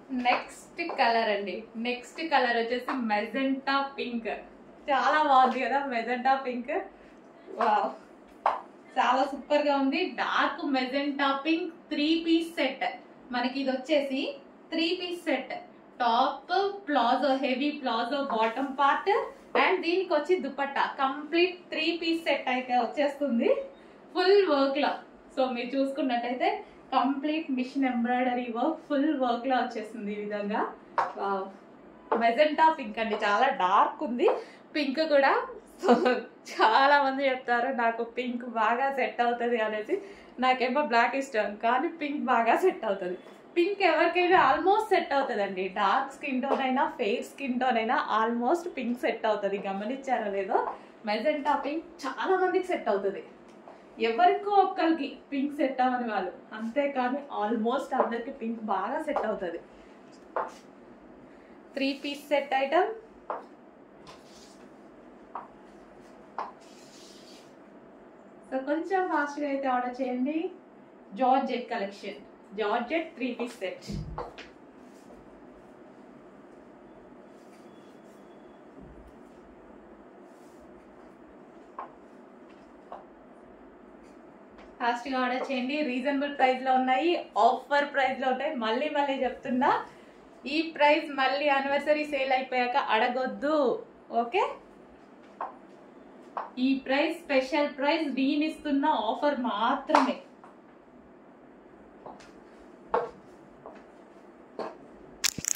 next colour అండి next colour వచ్చేసి magenta pink చాలా బాగుంది కదా మెజెంటా పింక్ వావ్ చాలా సూపర్ గా ఉంది dark magenta pink three piece set మనకి ఇది వచ్చేసి three piece set top palazzo heavy palazzo bottom part and దీనికి వచ్చి dupatta complete three piece set అయితే వచ్చేస్తుంది ఫుల్ వర్క్ లో సో మీరు చూసుకున్నట్టయితే complete machine embroidery work full work లో వచ్చేస్తుంది ఈ విధంగా మెజెంటా పింక్ అండి చాలా డార్క్ ఉంది పింక్ కూడా సో చాలా మంది చెప్తారు నాకు పింక్ బాగా సెట్ అవుతుంది అనేసి నాకేమో బ్లాక్ ఇష్టం కానీ పింక్ బాగా సెట్ అవుతుంది పింక్ ఎవరికైనా ఆల్మోస్ట్ సెట్ అవుతుంది అండి డార్క్ స్కిన్ టోన్ అయినా ఫెయిర్ స్కిన్ టోన్ అయినా ఆల్మోస్ట్ పింక్ సెట్ అవుతుంది గమనించారో లేదో మెజెంటా పింక్ చాలా మందికి సెట్ అవుతుంది ఎవరికో ఒక్కరికి పింక్ సెట్ అవ్వని వాళ్ళు అంతేకాని ఆల్మోస్ట్ అందరికి పింక్ బాగా సెట్ అవుతుంది three piece set item so కొంచెం ఫాస్ట్గా అయితే ఆర్డర్ చేయండి georgette collection georgette three piece set ఫాస్ట్గా ఆర్డర్ చేయండి రీజనబుల్ ప్రైస్లో ఉన్నాయి ఆఫర్ ప్రైస్లో ఉంటాయి మళ్ళీ మళ్ళీ చెప్తున్నా ఈ ప్రైస్ మళ్ళీ యానివర్సరీ సేల్ అయిపోయాక అడగొద్దు ఓకే ఈ ప్రైస్ స్పెషల్ ప్రైస్ దీని ఇస్తున్న ఆఫర్ మాత్రమే